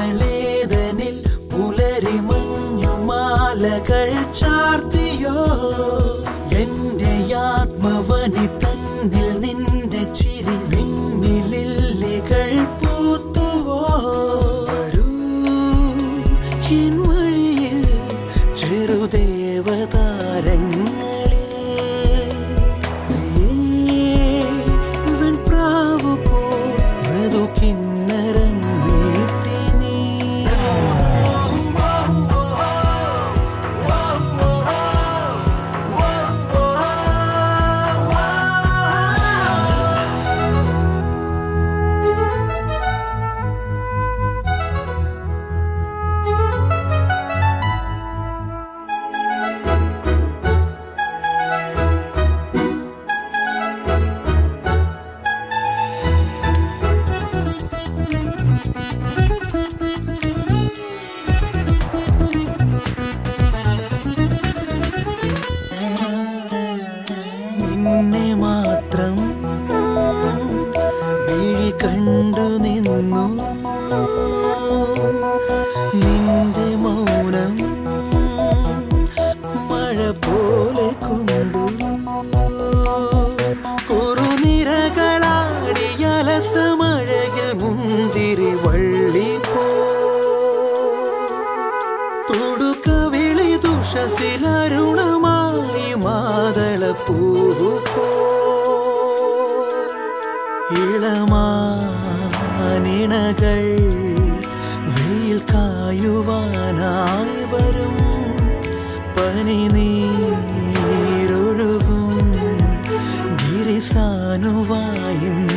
ഇന്നലേതനിൽ പുലരി മഞ്ഞുമാലകൾ ചാർത്തിയോ എന്റെ ആത്മവനി തന്നിൽ നിന്റെ ചിരി നിന്നിലില്ലികൾ പൂത്തുവോ വരൂ എൻ വഴിയിൽ ചെറുദേവതാരങ്ങളിൽ വെൺപ്രാവ് പോ മൃദു കിന്നരം നീട്ടി നീ നിന്നെ മാത്രം വിഴി കണ്ടു നിന്നു നിന്റെ മൗനം മഴ പോലെ കൊണ്ടു കുറുനിരകളാടിയലസമഴകിൽ മുന്തിരി വള്ളി പോ തുടുക്കവിളി ദുഷസിലരുണമായി മാതള പൂവു പോ ഇളമാനിണകൾ വെയിൽ കായുവാനായി വരും പനി നീരൊഴുകും ഗിരിസാനുവായുന്നു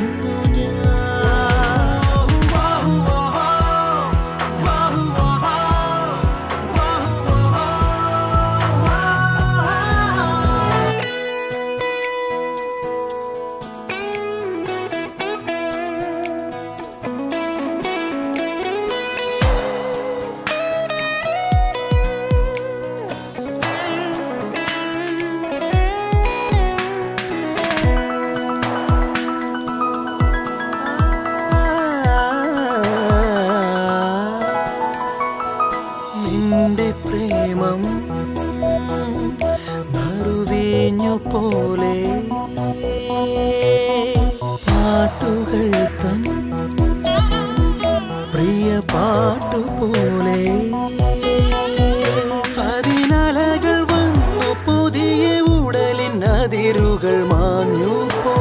നിന്റെ പ്രേമം മറുവീഞ്ഞു പോലെ പാട്ടുകൾ തൻ പ്രിയ പാട്ടുപോലെ അതിനലകൾ വന്നു പുതിയ ഉടലിൻ അതിരുകൾ മാഞ്ഞു പോ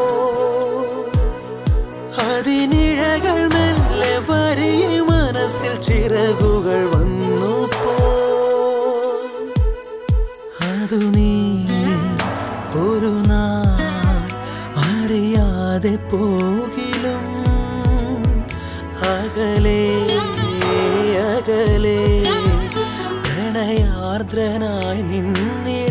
അതിനിഴകൾ മെല്ലെ വരിയ മനസ്സിൽ ചിറകുകൾ വന്നു പോ അതു നീ ഒരു നാൾ അറിയാതെ പോകിലും അകലെ അകലെ പ്രണയാർദ്രനായി നിന്നിടും